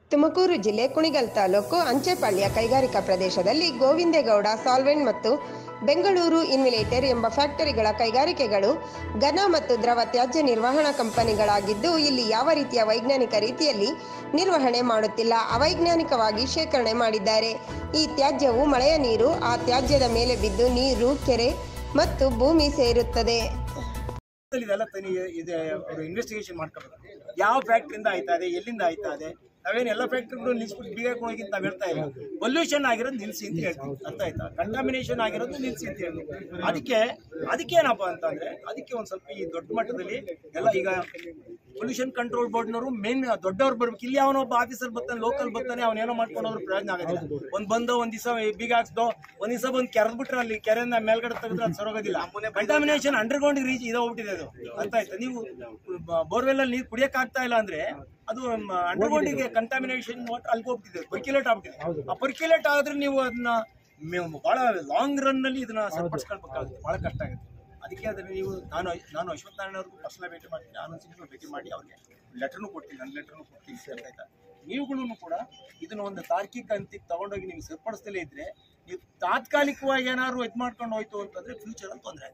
ತುಮಕೂರು ಜಿಲ್ಲೆ ಕುಣಿಗಲ್ ತಾಲೂಕು ಅಂಚೆಪಾಳ್ಯ ಕೈಗಾರಿಕಾ ಪ್ರದೇಶದಲ್ಲಿ ಗೋವಿಂದೇಗೌಡ ಸಾಲ್ವೆಂಟ್ ಮತ್ತು ಬೆಂಗಳೂರು ಇನ್ವಿಲೇಟರ್ ಎಂಬ ಫ್ಯಾಕ್ಟರಿಗಳ ಕೈಗಾರಿಕೆಗಳು ಘನ ಮತ್ತು ದ್ರವ ತ್ಯಾಜ್ಯ ನಿರ್ವಹಣಾ ಕಂಪನಿಗಳಾಗಿದ್ದು ಇಲ್ಲಿ ಯಾವ ರೀತಿಯ ವೈಜ್ಞಾನಿಕ ರೀತಿಯಲ್ಲಿ ನಿರ್ವಹಣೆ ಮಾಡುತ್ತಿಲ್ಲ ಅವೈಜ್ಞಾನಿಕವಾಗಿ ಶೇಖರಣೆ ಮಾಡಿದ್ದಾರೆ ಈ ತ್ಯಾಜ್ಯವು ಮಳೆಯ ನೀರು ಆ ತ್ಯಾಜ್ಯದ ಮೇಲೆ ಬಿದ್ದು ನೀರು ಕೆರೆ ಮತ್ತು ಭೂಮಿ ಸೇರುತ್ತದೆ ಇದೆಲ್ಲ ತನಿ ಇದೆ ಅವರು ಇನ್ವೆಸ್ಟಿಗೇಷನ್ ಮಾಡ್ಕೋಬೇಕು ಯಾವ ಫ್ಯಾಕ್ಟ್ರಿಯಿಂದ ಆಯ್ತಾ ಇದೆ ಎಲ್ಲಿಂದ ಆಯ್ತಾ ಇದೆ ನಾವೇನು ಎಲ್ಲ ಫ್ಯಾಕ್ಟ್ರಿಗಳು ನಿಲ್ಸ್ಬಿಟ್ಟು ಬೀಗ ಹೋಗಿ ಅಂತ ನಾವ್ ಹೇಳ್ತಾ ಇಲ್ಲ ಪೊಲ್ಯೂಷನ್ ಆಗಿರೋದು ನಿಲ್ಸಿ ಅಂತ ಹೇಳ್ತೀವಿ ಅರ್ಥ ಆಯ್ತಾ ಕಂಟಾಮಿನೇಷನ್ ಆಗಿರೋದು ನಿಲ್ಸಿ ಅಂತ ಹೇಳ್ತೀವಿ ಅದಕ್ಕೆ ಅದಕ್ಕೇನಪ್ಪ ಅಂತಂದ್ರೆ ಅದಕ್ಕೆ ಒಂದ್ ಸ್ವಲ್ಪ ಈ ದೊಡ್ಡ ಮಟ್ಟದಲ್ಲಿ ಎಲ್ಲ ಈಗ ಪೊಲ್ಯೂಷನ್ ಕಂಟ್ರೋಲ್ ಬೋರ್ಡ್ನವರು ಮೇನ್ ದೊಡ್ಡವ್ರು ಬರ್ಬೇಕು ಇಲ್ಲಿ ಅವನೊಬ್ಬ ಒಬ್ಬ ಆಫೀಸರ್ ಬರ್ತಾನೆ ಲೋಕಲ್ ಬರ್ತಾನೆ ಅವನೇನೋ ಮಾಡ್ಕೊಂಡು ಹೋದ್ರೆ ಪ್ರಯೋಜನ ಆಗೋದಿಲ್ಲ ಒಂದ್ ಬಂದು ಒಂದ್ ದಿವಸ ಬೀಗ ಹಾಕ್ಸ್ದೋ ಒಂದ್ ದಿವಸ ಬಂದು ಕೆರೆದ್ ಬಿಟ್ರೆ ಅಲ್ಲಿ ಕೆರೆಯಿಂದ ಮೇಲ್ಗಡೆ ತೆಗೆದ್ರೆ ಅದು ಸರೋಗೋದಿಲ್ಲ ಕಂಟಾಮಿನೇಷನ್ ಅಂಡರ್ಗ್ರೌಂಡ್ ರೀಚ್ ಇದು ಹೋಗ್ಬಿಟ್ಟಿದೆ ಅದು ಅರ್ಥ ಆಯ್ತಾ ನೀವು ಬೋರ್ವೆಲ್ ಅಲ್ಲಿ ನೀರು ಕುಡಿಯಕ್ ಆಗ್ತಾ ಇಲ್ಲ ಅಂದ್ರೆ ಅದು ಅಂಡರ್ಗ್ರೌಂಡಿಗೆ ಕಂಟಾಮಿನೇಷನ್ ವಾಟರ್ ಅಲ್ಲಿಗೆ ಹೋಗ್ಬಿಟ್ಟಿದೆ ಪರ್ಕ್ಯುಲೇಟ್ ಆಗ್ಬಿಟ್ಟಿದೆ ಆ ಪರ್ಕ್ಯುಲೇಟ್ ಆದ್ರೆ ನೀವು ಅದನ್ನ ಮೆ- ಬಹಳ ಲಾಂಗ್ ರನ್ ನಲ್ಲಿ ಇದನ್ನ ಸರಿಪಡಿಸ್ಕೊಳ್ಬೇಕಾಗುತ್ತೆ ಬಹಳ ಕಷ್ಟ ಆಗುತ್ತೆ ಅದಕ್ಕೆ ಅದನ್ನ ನೀವು ನಾನು ನಾನು ಅಶ್ವತ್ಥ ನಾರಾಯಣವ್ರಿಗೂ ಪರ್ಸನಲ್ ಭೇಟಿ ಮಾಡ್ತೀನಿ ಆನಂದ್ ಸಿಂಗ್ ಭೇಟಿ ಮಾಡಿ ಅವ್ರಿಗೆ ಲೆಟರ್ನು ಕೊಡ್ತೀನಿ ನನ್ನ ಲೆಟರ್ನು ಕೊಡ್ತೀನಿ ಅಂತ ಆಯ್ತಾ ನೀವುಗಳು ಕೂಡ ಇದನ್ನ ಒಂದು ತಾರ್ಕಿಕ ಅಂತಿಗೆ ತಗೊಂಡೋಗಿ ನೀವು ಸರಿಪಡಿಸ್ದಲೇ ಇದ್ರೆ ನೀವು ತಾತ್ಕಾಲಿಕವಾಗಿ ಏನಾದ್ರು ಇದು ಮಾಡ್ಕೊಂಡು ಹೋಯ್ತು ಅಂತಂದ್ರೆ ಫ್ಯೂಚರ್ ಅಲ್ಲಿ ತೊಂದರೆ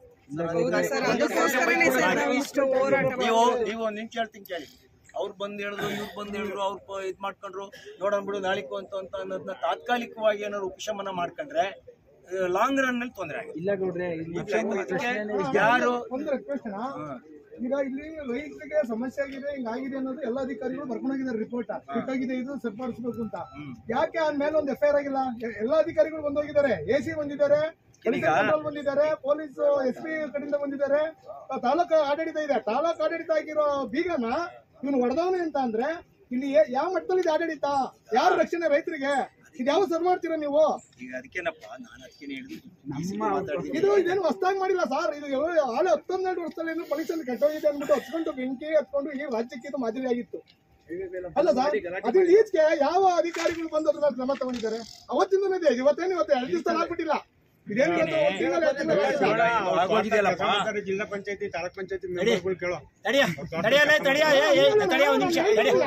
ಆಗುತ್ತೆ ನೀವು ನೀವು ಒಂದ್ ನಿಮಿಷ ಹೇಳ್ತೀನಿ ಕೇಳಿ ಅವ್ರು ಬಂದ್ ಹೇಳಿದ್ರು ಇವ್ರು ಬಂದ್ ಹೇಳಿದ್ರು ಅವ್ರು ಇದ್ ಮಾಡ್ಕೊಂಡ್ರು ನೋಡೋಣ ಬಿಡು ನಾಳಿಕು ಅಂತ ಅಂತ ಅನ್ನೋದನ್ನ ತಾತ್ಕಾಲಿಕವಾಗಿ ಏನಾದ್ರು ಉಪಶಮನ ಮಾಡ್ಕೊಂಡ್ರೆ ಲಾಂಗ್ ರನ್ ನಲ್ಲಿ ತೊಂದರೆ ಆಗುತ್ತೆ ಇಲ್ಲ ಗೌಡ್ರೆ ಇಲ್ಲಿ ಅದಕ್ಕೆ ಯಾರು ಒಂದು ರಿಕ್ವೆಸ್ಟ್ ಈಗ ಇಲ್ಲಿ ರೈತರಿಗೆ ಸಮಸ್ಯೆ ಆಗಿದೆ ಹಿಂಗಾಗಿದೆ ಅನ್ನೋದು ಎಲ್ಲ ಅಧಿಕಾರಿಗಳು ಬರ್ಕೊಂಡೋಗಿದ್ದಾರೆ ರಿಪೋರ್ಟ್ ಬೇಕಾಗಿದೆ ಇದು ಸರಿಪಡಿಸಬೇಕು ಅಂತ ಯಾಕೆ ಆ ಮೇಲೆ ಒಂದು ಎಫ್ ಐ ಆರ್ ಆಗಿಲ್ಲ ಎ- ಎಲ್ಲ ಅಧಿಕಾರಿಗಳು ಬಂದೋಗಿದ್ದಾರೆ ಎ ಸಿ ಬಂದಿದ್ದಾರೆ ಕಂಟ್ರೋಲ್ ಬಂದಿದ್ದಾರೆ ಪೊಲೀಸ್ ಎಸ್ ಪಿ ಕಡೆಯಿಂದ ಬಂದಿದ್ದಾರೆ ಆ ತಾಲೂಕು ಆಡಳಿತ ಇದೆ ತಾಲೂಕು ಆಡಳಿತ ಆಗಿರೋ ಬೀಗನ ಇವನು ಹೊಡೆದವನೆ ಅಂತ ಅಂದ್ರೆ ಇಲ್ಲಿ ಏ- ಯಾವ ಮಟ್ಟದಲ್ಲಿ ಇದೆ ಆಡಳಿತ ಯಾರು ರಕ್ಷಣೆ ರೈತರಿಗೆ ಇದು ಯಾವ ಸರ್ ಮಾಡ್ತೀರಾ ನೀವು ಈಗ ಅದಕ್ಕೇನಪ್ಪ ನಾನು ಅದಕ್ಕೇನೆ ಹೇಳಿದ್ರು ಇದು ಇದೇನು ಹೊಸದಾಗಿ ಮಾಡಿಲ್ಲ ಸರ್ ಇದು ಯಾವ- ಆಳೆ ಹತ್ತೊಂದೆರಡು ವರ್ಷದಲ್ಲಿ ಏನು ಪೊಲೀಸಲ್ಲಿ ಕೆಟ್ಟೋಗಿದೆ ಅಂದ್ಬಿಟ್ಟು ಹಚ್ಕೊಂಡು ಬೆಂಕಿ ಹತ್ಕೊಂಡು ಈ ರಾಜ್ಯಕ್ಕೆ ಇದು ಮಾದರಿ ಆಗಿತ್ತು ಅಲ್ಲ ಸರ್ ಅದ್ರ ಈಚೆಗೆ ಯಾವ ಅಧಿಕಾರಿಗಳು ಬಂದು ಅದ್ರ ಮೇಲೆ ಕ್ರಮ ತಗೊಂಡಿದ್ದಾರೆ ಅವತ್ತಿಂದನೇ ಇದೆ ಇವತ್ತೇನು ಇವತ್ತು ಎರಡು ದಿವಸ ಆಗ್ಬಿಟ್ಟಿಲ್ಲ ಇದೇನು ಇವತ್ತು ಒಂದ್ ತಿಂಗಳು ಎರಡು ತಿಂಗಳು ಆಯ್ತು. ಆಗೋಗಿದೆಯಲ್ಲಪ್ಪ ಜಿಲ್ಲಾ ಪಂಚಾಯತಿ ತಾಲೂಕ್ ಪಂಚಾಯತಿ ನಡಿ. ಮೆಂಬರ್ಗಳು ಕೇಳೋ ತಡಿಯ ತಡಿಯಲೇ ತಡಿಯ ಏ, ಏ, ತಡಿಯ ಒಂದ್ ನಿಮಿಷ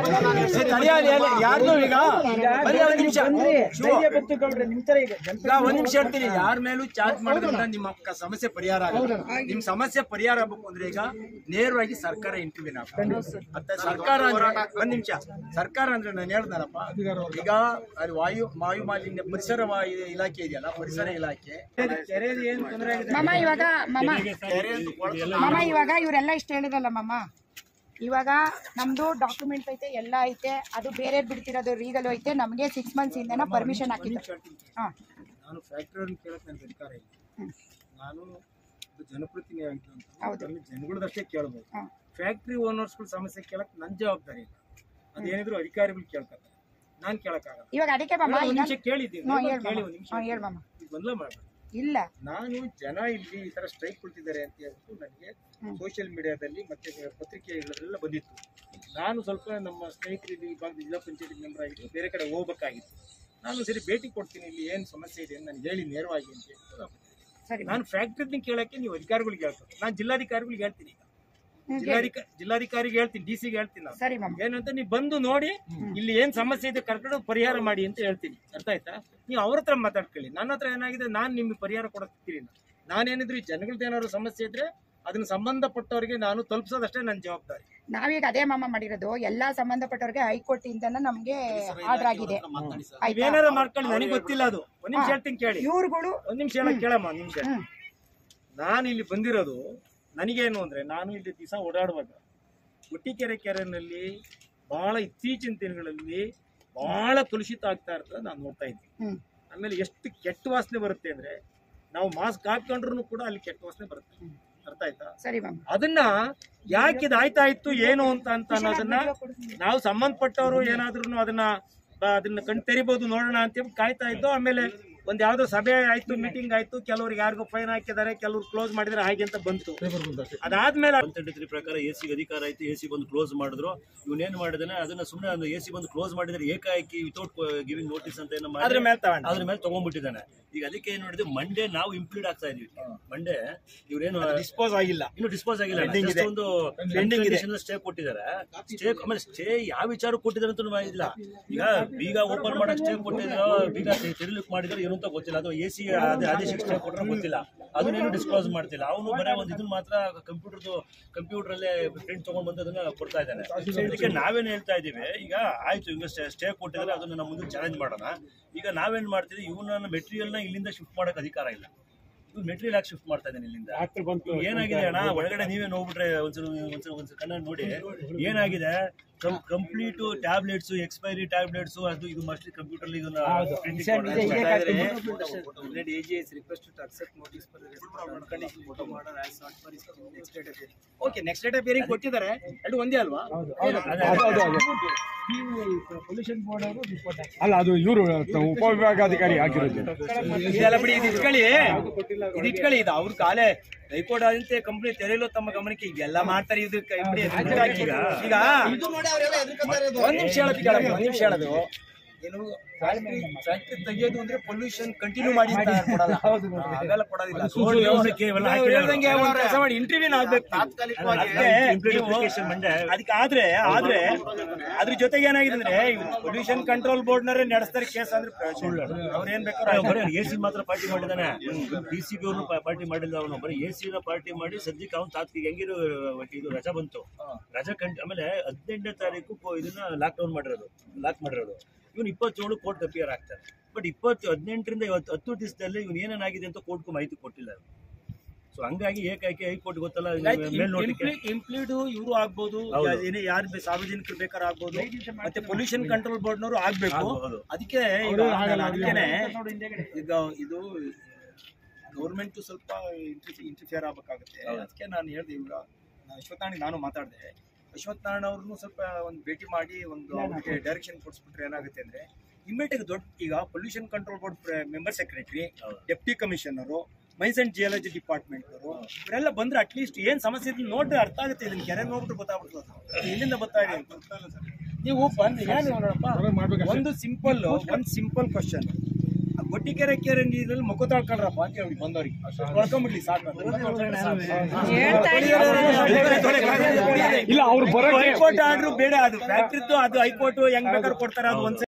ತಡಿಯ ಯಾರ್ದು ಈಗ ಬರೀ ಒಂದ್ ನಿಮಿಷ ಶಿವು, ಧೈರ್ಯ ಬಂತು ಗೌಡ್ರೆ ನಿಮ್ ತರ ಈಗ ಜನ ಈಗ ಒಂದ್ ನಿಮಿಷ ಹೇಳ್ತೀನಿ ಯಾರ ಮೇಲೂ ಚಾರ್ಜ್ ಮಾಡೋದ್ರಿಂದ ನಿಮ್ಮ ಕ- ಸಮಸ್ಯೆ ಪರಿಹಾರ ಆಗಲ್ಲ ನಿಮ್ ಸಮಸ್ಯೆ ಪರಿಹಾರ ಆಗ್ಬೇಕು ಅಂದ್ರೆ ಈಗ ನೇರವಾಗಿ ಸರ್ಕಾರ ಇಂಟರ್ವ್ಯೂನ್ ಮತ್ತೆ ಸರ್ಕಾರ ಅಂದ್ರೆ ಒಂದ್ ನಿಮಿಷ ಸರ್ಕಾರ ಅಂದ್ರೆ ನಾನು ಹೇಳ್ದಾರಪ್ಪ ಈಗ ಅಲ್ಲಿ ವಾಯು ವಾಯು ಮಾಲಿನ್ಯ ಪರಿಸರ ವಾಯು ಇಲಾಖೆ ಇದೆಯಲ್ಲ ಪರಿಸರ ಇಲಾಖೆ ಕೆರೆಯಲ್ಲಿ ಏನ್ ತೊಂದರೆ ಆಗಿದೆ ಮಮ್ಮ ಇವಾಗ ಮಮ್ಮ ಕೆರೆ ಅಂತ ಕೊಳ್ತು- ಮಮ್ಮ ಇವಾಗ ಇವರೆಲ್ಲ ಇಷ್ಟ ಹೇಳಿರಲ್ಲ ಮಮ್ಮ ಇವಾಗ ನಮ್ದು ಡಾಕ್ಯುಮೆಂಟ್ ಐತೆ ಎಲ್ಲ ಐತೆ ಅದು ಬೇರೆ ಬಿಡ್ತಿರೋದು ರೀಗಲ್ ಐತೆ ನಮಗೆ ಸಿಕ್ಸ್ ಮಂತ್ಸ್ ಇಂದನ ಪರ್ಮಿಷನ್ ಹಾಕಿದ್ದು ಹಾ ನಾನು ಫ್ಯಾಕ್ಟರಿ ಕೇಳಕ್ ನನಗೆ ಅಧಿಕಾರ ಇಲ್ಲ ನಾನು ಒಬ್ಬ ಜನಪ್ರತಿನಿಧಿ ಅಂತ ಹೌದು. ಅಲ್ಲಿ ಜನಗಳದಷ್ಟೇ ಕೇಳ್ಬೋದು ಹಾ. ಫ್ಯಾಕ್ಟ್ರಿ ಓನರ್ಸ್ಗಳ ಸಮಸ್ಯೆ ಕೇಳಕ್ ನನ್ನ ಜವಾಬ್ದಾರಿ ಇಲ್ಲ ಅದೇನಿದ್ರು ಅಧಿಕಾರಿಗಳು ಕೇಳ್ತಾರೆ ನಾನು ಕೇಳಕ್ಕಾಗಲ್ಲ ಇವಾಗ ಅದಕ್ಕೆ ಮಮ್ಮ ಒಂದ್ ಈಗ ನಿಮಿಷ ಕೇಳಿದ್ದೀನಿ ಹ್ಞೂ ಕೇಳಿ ಹೇಳ್ ಒಂದ್ ನಿಮಿಷ ಹ್ಞೂ ಹೇಳ್ ಮಮ್ಮ ಈಗ ಗೊಂದಲ ಮಾಡ್ಬೇಡಿ ಇಲ್ಲ ನಾನು ಜನ ಇಲ್ಲಿ ಈ ತರ ಸ್ಟ್ರೈಕ್ ಕೊಡ್ತಿದ್ದಾರೆ ಅಂತ ಹೇಳ್ಬಿಟ್ಟು ನನಗೆ ಸೋಷಿಯಲ್ ಮೀಡಿಯಾದಲ್ಲಿ ಮತ್ತೆ ಪತ್ರಿಕೆಗಳಲ್ಲೆಲ್ಲ ಬಂದಿತ್ತು ನಾನು ಸ್ವಲ್ಪ ನಮ್ಮ ಸ್ನೇಹಿತರು ಇಲ್ಲಿ ಈ ಭಾಗದ ಜಿಲ್ಲಾ ಪಂಚಾಯತಿ ಮೆಂಬರ್ ಆಗಿದ್ದು ಬೇರೆ ಕಡೆ ಹೋಗ್ಬೇಕಾಗಿತ್ತು ನಾನು ಸರಿ ಭೇಟಿ ಕೊಡ್ತೀನಿ ಇಲ್ಲಿ ಏನು ಸಮಸ್ಯೆ ಇದೆ ಅಂತ ನನಗೆ ಹೇಳಿ ನೇರವಾಗಿ ಅಂತ ಹೇಳ್ಬಿಟ್ಟು ನಾನು ಬಂದೆ. ಸರಿ ನಾನು ಫ್ಯಾಕ್ಟ್ರಿನ ಕೇಳಕ್ಕೆ ನೀವು ಅಧಿಕಾರಿಗಳಿಗೆ ಹೇಳ್ತಾರೆ ನಾನು ಜಿಲ್ಲಾಧಿಕಾರಿಗಳಿಗೆ ಹೇಳ್ತೀನಿ ಈಗ ಜಿಲ್ಲಾಧಿಕ ಜಿಲ್ಲಾಧಿಕಾರಿಗೆ ಹೇಳ್ತೀನಿ ಡಿ ಸಿಗೆ ಹೇಳ್ತೀನಿ ನಾನು ಸರಿ ಮಮ್ಮ ಏನಂತ ನೀವು ಬಂದು ನೋಡಿ ಇಲ್ಲಿ ಏನ್ ಸಮಸ್ಯೆ ಇದೆ ಕರ್ಕೊಂಡು ಪರಿಹಾರ ಮಾಡಿ ಅಂತ ಹೇಳ್ತೀನಿ ಅರ್ಥ ಆಯ್ತಾ ನೀವು ಅವ್ರ ಹತ್ರ ಮಾತಾಡ್ಕೊಳ್ಳಿ ನನ್ನ ಹತ್ರ ಏನಾಗಿದೆ ನಾನು ನಿಮ್ಗೆ ಪರಿಹಾರ ಕೊಡೋಕ್ಕಿರಿ ನಾನೇನಿದ್ರು ಈ ಜನಗಳದ್ದು ಏನಾದ್ರು ಸಮಸ್ಯೆ ಇದ್ರೆ ಅದನ್ನ ಸಂಬಂಧಪಟ್ಟವರಿಗೆ ನಾನು ತಲುಪಿಸೋದಷ್ಟೇ ನನ್ನ ಜವಾಬ್ದಾರಿ ನಾವೀಗ ಅದೇ ಮಮ್ಮ ಮಾಡಿರೋದು ಎಲ್ಲಾ ಸಂಬಂಧಪಟ್ಟವ್ರಿಗೆ ಹೈಕೋರ್ಟ್ ಇಂದನ ನಮ್ಗೆ ಆರ್ಡರ್ ಆಗಿದೆ ಆಯ್ತಾ ನೀವೇನಾರು ಮಾಡ್ಕೊಳ್ಳಿ ನನಗೆ ಗೊತ್ತಿಲ್ಲ ಅದು ಒಂದ್ ನಿಮಿಷ ಹೇಳ್ತೀನಿ ಕೇಳಿ ಇವ್ರುಗಳು ಒಂದ್ ನಿಮಿಷ ಹೇಳಕ್ ಕೇಳಮ್ಮ ಒಂದ್ ನಿಮಿಷ ಹ್ಮ್. ನಾನು ಇಲ್ಲಿ ಬಂದಿರೋದು ನನಗೇನು ಅಂದ್ರೆ ನಾನು ಇಲ್ಲಿ ದಿವಸ ಓಡಾಡುವಾಗ ಗುಟ್ಟಿಕೆರೆ ಕೆರೆನಲ್ಲಿ ಬಹಳ ಇತ್ತೀಚಿನ ದಿನಗಳಲ್ಲಿ ಬಹಳ ಕಲುಷಿತ ಆಗ್ತಾ ಇರ್ತದೆ ನಾನು ನೋಡ್ತಾ ಇದ್ದೀನಿ ಹ್ಮ್ ಆಮೇಲೆ ಎಷ್ಟು ಕೆಟ್ಟ ವಾಸನೆ ಬರುತ್ತೆ ಅಂದ್ರೆ ನಾವು ಮಾಸ್ಕ್ ಹಾಕೊಂಡ್ರು ಕೂಡ ಅಲ್ಲಿ ಕೆಟ್ಟ ವಾಸನೆ ಬರುತ್ತೆ ಅರ್ಥ ಆಯ್ತಾ ಸರಿ ಮಮ್ಮ ಅದನ್ನ ಯಾಕೆ ಇದು ಆಯ್ತಾ ಇತ್ತು ಏನು ಅಂತ ಅಂತ ಅನ್ನೋದನ್ನ ನಾವು ಸಂಬಂಧಪಟ್ಟವರು ಏನಾದ್ರೂ ಅದನ್ನ ಬ- ಅದನ್ನ ಕಣ್ ತೆರಿಬಹುದು ನೋಡೋಣ ಅಂತ ಹೇಳಿ ಕಾಯ್ತಾ ಇದ್ದೋ ಆಮೇಲೆ ಒಂದ್ ಯಾವ್ದೋ ಸಭೆ ಆಯ್ತು ಮೀಟಿಂಗ್ ಆಯ್ತು ಕೆಲವ್ರಿಗೆ ಯಾರಿಗೂ ಫೈನ್ ಹಾಕಿದ್ದಾರೆ ಕೆಲವ್ರು ಕ್ಲೋಸ್ ಮಾಡಿದ್ರೆ ಹಾಗೆ ಅಂತ ಬಂತು ಅದಾದ್ಮೇಲೆ ಒನ್ ತರ್ಟಿ ತ್ರೀ ಪ್ರಕಾರ ಎ ಸಿ ಅಧಿಕಾರ ಆಯ್ತು ಎ ಸಿ ಬಂದು ಕ್ಲೋಸ್ ಮಾಡಿದ್ರು ಇವನೇನ್ ಮಾಡಿದಾನೆ ಅದನ್ನ ಸುಮ್ಮನೆ ಒಂದು ಎ ಸಿ ಬಂದು ಕ್ಲೋಸ್ ಮಾಡಿದ್ರೆ ಏಕಾಏಕಿ ವಿತೌಟ್ ಗಿವಿಂಗ್ ನೋಟಿಸ್ ಅಂತ ಏನೋ ಮಾಡಿ ಅದ್ರ ಮೇಲೆ ತಗೊಂಡ ಅದ್ರ ಮೇಲೆ ತಗೊಂಡ್ಬಿಟ್ಟಿದ್ದಾನೆ ಈಗ ಅದಕ್ಕೆ ಏನ್ ನೋಡಿದ್ರೆ ಮಂಡೇ ನಾವು ಇಂಪ್ಲೀಡ್ ಆಗ್ತಾ ಇದೀವಿ ಮಂಡೇ ಇವ್ರೇನು ಡಿಸ್ಪೋಸ್ ಆಗಿಲ್ಲ ಇನ್ನು ಡಿಸ್ಪೋಸ್ ಆಗಿಲ್ಲ Pending Just ಇದೆ. ಒಂದು Pending ಇದೆ. ಸ್ಟೇ ಕೊಟ್ಟಿದ್ದಾರೆ ಸ್ಟೇ ಆಮೇಲೆ ಸ್ಟೇ ಯಾವ ವಿಚಾರ ಕೊಟ್ಟಿದ್ದಾರೆ ಅಂತ ಇಲ್ಲ ಈಗ ಬೀಗ ಓಪನ್ ಮಾಡಕ್ ಸ್ಟೇ ಕೊಟ್ಟಿದ್ರು ಬೀಗ ತೆರಲಿಕ್ಕೆ ಮಾಡಿದ್ರೆ ಏನು ಅಂತ ಗೊತ್ತಿಲ್ಲ ಅದು ಎ ಸಿ ಆದೇಶಕ್ಕೆ ಸ್ಟೇ ಕೊಟ್ಟರೆ ಗೊತ್ತಿಲ್ಲ ಅದನ್ನೇನು ಡಿಸ್ಕ್ಲೋಸ್ ಮಾಡ್ತಿಲ್ಲ ಅವನು ಬರೀ ಒಂದು ಇದನ್ನ ಮಾತ್ರ ಕಂಪ್ಯೂಟರ್ದು ಕಂಪ್ಯೂಟರ್ ಅಲ್ಲೇ ಪ್ರಿಂಟ್ ತಗೊಂಡ್ ಬಂದು ಅದನ್ನ ಕೊಡ್ತಾ ಇದ್ದಾನೆ ಅದಕ್ಕೆ ನಾವೇನ್ ಹೇಳ್ತಾ ಇದೀವಿ ಈಗ ಆಯ್ತು ಈಗ ಸ್ಟೇ ಕೊಟ್ಟಿದ್ರೆ ಅದನ್ನ ನಮ್ಮ ಮುಂದೆ ಚಾಲೆಂಜ್ ಮಾಡೋಣ ಈಗ ನಾವೇನ್ ಮಾಡ್ತೀವಿ ಇವನ ಮೆಟೀರಿಯಲ್ ನ ಇಲ್ಲಿಂದ ಶಿಫ್ಟ್ ಮಾಡಕ್ ಅಧಿಕಾರ ಇಲ್ಲ ಇವ್ನು ಮೆಟೀರಿಯಲ್ ಯಾಕೆ ಶಿಫ್ಟ್ ಮಾಡ್ತಾ ಇದ್ದಾನೆ ಇಲ್ಲಿಂದ ಇವಾಗ ಏನಾಗಿದೆ ಅಣ್ಣ ಒಳಗಡೆ ನೀವೇ ನೋಡ್ಬಿಟ್ರೆ ಒಂದ್ಸಲ ಒಂದ್ಸಲ ಒಂದ್ಸಲ ಕಣ್ಣ ನೋಡಿ ಏನಾಗಿದೆ ಕಂಪ್ಲೀಟ್ ಟ್ಯಾಬ್ಲೆಟ್ಸ್ ಎಕ್ಸ್ಪೈರಿ ಟ್ಯಾಬ್ಲೆಟ್ಸ್ ಅದು ಇದು ಮೋಸ್ಟ್ಲಿ ಕಂಪ್ಯೂಟರ್ ಇದನ್ನ printing ಓಕೆ ನೆಕ್ಸ್ಟ್ ಡೇಟ್ ಬೇರೆ ಕೊಟ್ಟಿದ್ದಾರೆ ಎರಡು ಒಂದೇ ಅಲ್ವಾ ಪೊಲ್ಯೂಷನ್ ಬೋರ್ಡ್ ಅವರು ರಿಪೋರ್ಟ್ ಹಾಕಿ ಅಲ್ಲ ಅದು ಇವರು ಉಪವಿಭಾಗಾಧಿಕಾರಿ ಹಾಕಿರೋದು ಇದೆಲ್ಲ ಬಿಡಿ ಇದು ಇಟ್ಕೊಳ್ಳಿ ಇದು ಇಟ್ಕೊಳ್ಳಿ ಇದು ಅವ್ರ ಕಾಲೇ ಹೈಕೋರ್ಟ್ ಆದಂತೆ ಕಂಪ್ನಿ ತೆರೆಯಲು ತಮ್ಮ ಗಮನಕ್ಕೆ ಈಗೆಲ್ಲ ಮಾಡ್ತಾರೆ ಇದು ಕೈ ಬಿಡಿ ಇದು ಹಾಕಿ ಈಗ ಈಗ ಒಂದ್ ನಿಮಿಷ ಹೇಳೋದು ಕೇಳಪ್ಪ, ಒಂದ್ ನಿಮಿಷ ಹೇಳೋದು ಏನು ಫ್ಯಾಕ್ಟ್ರಿ ಫ್ಯಾಕ್ಟ್ರಿ ತೆಗೆಯೋದು ಅಂದ್ರೆ ಪೊಲ್ಯೂಷನ್ ಕಂಟಿನ್ಯೂ ಮಾಡಿ ಅಂತ ಕೊಡಲ್ಲ ಹಾಗೆಲ್ಲ ಕೊಡೋದಿಲ್ಲ ಇವ್ರಕ್ಕೆ ಇವೆಲ್ಲ ಹಾಕಿರೋದು. ಹೇಳ್ದಂಗೆ ಒಂದ್ ಕೆಲಸ ಮಾಡಿ ಇಂಟರ್ವ್ಯೂ ಆಗ್ಬೇಕು ಅದಕ್ಕೆ Implementation ನೀವು- ಮಂಡೆ. ಅದಕ್ಕೆ ಆದ್ರೆ ಆದ್ರೆ ಅದ್ರ ಜೊತೆಗೆ ಏನಾಗಿದೆ ಅಂದ್ರೆ ಪೊಲ್ಯೂಷನ್ ಕಂಟ್ರೋಲ್ ಬೋರ್ಡ್ ನವರೇ ನಡೆಸ್ತಾರೆ ಕೇಸ್ ಅಂದ್ರೆ ಅವ್ರ ಏನ್ ಬೇಕಾದ್ರೆ ಬರೀ ಎ ಸಿ ಮಾತ್ರ ಪಾರ್ಟಿ ಮಾಡಿದಾನೆ ಡಿ ಸಿ ಬಿ ಅವ್ರನ್ನು ಪಾರ್ಟಿ ಮಾಡಿಲ್ಲ ಅವನು ಬರೀ ಎ ಸಿ ಪಾರ್ಟಿ ಮಾಡಿ ಸದ್ಯಕ್ಕೆ ಅವ್ನು ತಾತ್ವಿಕ ಹೆಂಗಿರು ಇದು ರಜಾ ಬಂತು ರಜಾ ಕಂಟಿ ಆಮೇಲೆ ಹದಿನೆಂಟನೇ ತಾರೀಕು ಕೋ- ಇದನ್ನ ಲಾಕ್ ಡೌನ್ ಮಾಡಿರೋದು ಲಾಕ್ ಮಾಡಿರೋದು ಇವನು ಇಪ್ಪತ್ತೇಳು ಕೋರ್ಟ್ ಅಪಿಯರ್ ಆಗ್ತಾನೆ ಬಟ್ ಇಪ್ಪತ್ತು ಹದಿನೆಂಟರಿಂದ ಇವತ್ತು ಹತ್ತು ದಿವಸದಲ್ಲಿ ಇವನು ಏನೇನಾಗಿದೆ ಅಂತ ಕೋರ್ಟ್ಗೂ ಮಾಹಿತಿ ಕೊಟ್ಟಿಲ್ಲ ಸೊ ಹಂಗಾಗಿ ಏಕಾಏಕಿ ಹೈಕೋರ್ಟ್ ಗೊತ್ತಲ್ಲ ಮೇಲ್ನೋಟಕ್ಕೆ ಇಂಪ್ಲೀಡ್ ಇವರು ಆಗ್ಬೋದು ಹೌದು. ಏನೇ ಯಾರು ಬೆ- ಸಾರ್ವಜನಿಕರು ಬೇಕಾದ್ರೆ ಆಗ್ಬೋದು ಮತ್ತೆ ಪೊಲ್ಯೂಷನ್ ಕಂಟ್ರೋಲ್ ಬೋರ್ಡ್ ನವರು ಆಗ್ಬೇಕು ಹೌದು, ಹೌದು. ಅದಕ್ಕೆ ಈಗ ನಾನು ಅದಕ್ಕೇನೆ ಈಗ ಇದು ಗೌರ್ಮೆಂಟ್ ಸ್ವಲ್ಪ ಇಂಟರ್ಫಿಯರ್ ಆಗ್ಬೇಕಾಗುತ್ತೆ ಅದಕ್ಕೆ ನಾನು ಹೇಳ್ದೆ ಈಗ ಅಶ್ವತ್ಥನಾರಾಯಣ ನಾನು ಮಾತಾಡಿದೆ ಅಶ್ವತ್ಥನಾರಾಯಣ ಅವ್ರನ್ನು ಸ್ವಲ್ಪ ಒಂದು ಭೇಟಿ ಮಾಡಿ ಒಂದು ಅವ್ರಿಗೆ ಡೈರೆಕ್ಷನ್ ಕೊಡಿಸ್ಬಿಟ್ರೆ ಏನಾಗುತ್ತೆ ಅಂದ್ರೆ ಇಮ್ಮಿಡಿಯೇಟ್ ದೊಡ್ಡ ಈಗ pollution control board member secretary ಹೌದು. Deputy commissioner mines and geology department ಅವರು ಇವರೆಲ್ಲ ಬಂದ್ರೆ ಅಟ್ಲೀಸ್ಟ್ ಏನ್ ಸಮಸ್ಯೆ ಇದೆ ನೋಡ್ರೆ ಅರ್ಥ ಆಗುತ್ತೆ ಇದನ್ನ ಕೆರೆ ನೋಡ್ಬಿಟ್ಟು ಗೊತ್ತಾಗ್ಬಿಡ್ತದೆ ಅದು ಎಲ್ಲಿಂದ ಬರ್ತಾ ಇದೆ ಅಂತ ನೀವು ಬಂದು ಏನು ನೋಡಪ್ಪ ಒಂದು ಸಿಂಪಲ್ ಒಂದು ಸಿಂಪಲ್ ಕ್ವಶನ್ ಗೊಟ್ಟಿಕೆರೆ ಕೆರೆ ನೀರಲ್ಲಿ ಮುಖ ತೊಳ್ಕೊಳ್ರಪ್ಪ ಅಂತ ಹೇಳಿ ಬಂದವ್ರಿಗೆ ತೊಳ್ಕೊಂಬಿಡ್ಲಿ ಸಾಕು ಇಲ್ಲ ಅವ್ರು ಬರೋಕೆ ಹೈಕೋರ್ಟ್ ಆರ್ಡ್ರು ಬೇಡ ಅದು ಫ್ಯಾಕ್ಟ್ರಿದ್ದು ಅದು ಹೈಕೋರ್ಟ್ ಹೆಂಗ್ ಬೇಕಾದ್ರೂ ಕೊಡ್ತಾರೆ ಅದು ಒಂದ್ಸರಿ